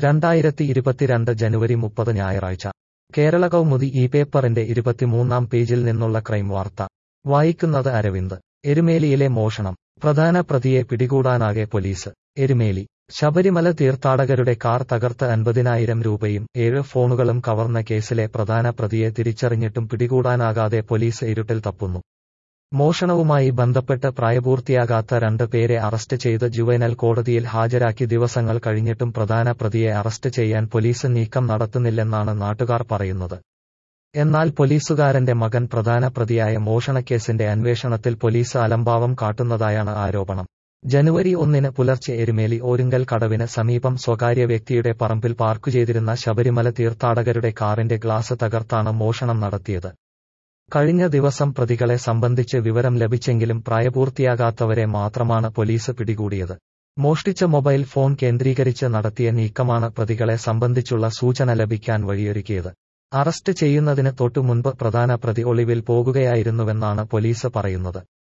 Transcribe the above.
രണ്ടായിരത്തി ഇരുപത്തിരണ്ട് ജനുവരി മുപ്പത് ഞായറാഴ്ച കേരള കൗമുദി ഈ പേപ്പറിന്റെ ഇരുപത്തിമൂന്നാം പേജിൽ നിന്നുള്ള ക്രൈം വാർത്ത വായിക്കുന്നത് അരവിന്ദ് എരുമേലിയിലെ മോഷണം പ്രധാന പ്രതിയെ പിടികൂടാനാകെ പോലീസ് എരുമേലി ശബരിമല തീർത്ഥാടകരുടെ കാർ തകർത്ത് അൻപതിനായിരം രൂപയും ഏഴ് ഫോണുകളും കവർന്ന കേസിലെ പ്രധാന പ്രതിയെ തിരിച്ചറിഞ്ഞിട്ടും പിടികൂടാനാകാതെ പോലീസ് ഇരുട്ടിൽ തപ്പുന്നു മോഷണവുമായി ബന്ധപ്പെട്ട് പ്രായപൂർത്തിയാകാത്ത രണ്ട് പേരെ അറസ്റ്റ് ചെയ്ത് ജുവൈനൽ കോടതിയിൽ ഹാജരാക്കി ദിവസങ്ങൾ കഴിഞ്ഞിട്ടും പ്രധാന പ്രതിയെ അറസ്റ്റ് ചെയ്യാൻ പോലീസ് നീക്കം നടത്തുന്നില്ലെന്നാണ് നാട്ടുകാർ പറയുന്നത് എന്നാൽ പോലീസുകാരന്റെ മകൻ പ്രധാന പ്രതിയായ മോഷണക്കേസിന്റെ അന്വേഷണത്തിൽ പോലീസ് അലംഭാവം കാട്ടുന്നതായാണ് ആരോപണം ജനുവരി ഒന്നിന് പുലർച്ചെ എരുമേലി ഓരുങ്കൽ കടവിന് സമീപം സ്വകാര്യ വ്യക്തിയുടെ പറമ്പിൽ പാർക്ക് ചെയ്തിരുന്ന ശബരിമല തീർത്ഥാടകരുടെ കാറിന്റെ ഗ്ലാസ് തകർത്താണ് മോഷണം നടത്തിയത് കഴിഞ്ഞ ദിവസം പ്രതികളെ സംബന്ധിച്ച് വിവരം ലഭിച്ചെങ്കിലും പ്രായപൂർത്തിയാകാത്തവരെ മാത്രമാണ് പോലീസ് പിടികൂടിയത് മോഷ്ടിച്ച മൊബൈൽ ഫോൺ കേന്ദ്രീകരിച്ച് നടത്തിയ നീക്കമാണ് പ്രതികളെ സംബന്ധിച്ചുള്ള സൂചന ലഭിക്കാൻ വഴിയൊരുക്കിയത് അറസ്റ്റ് ചെയ്യുന്നതിന് തൊട്ടുമുൻപ് പ്രധാന പ്രതി ഒളിവിൽ പോകുകയായിരുന്നുവെന്നാണ് പോലീസ് പറയുന്നത്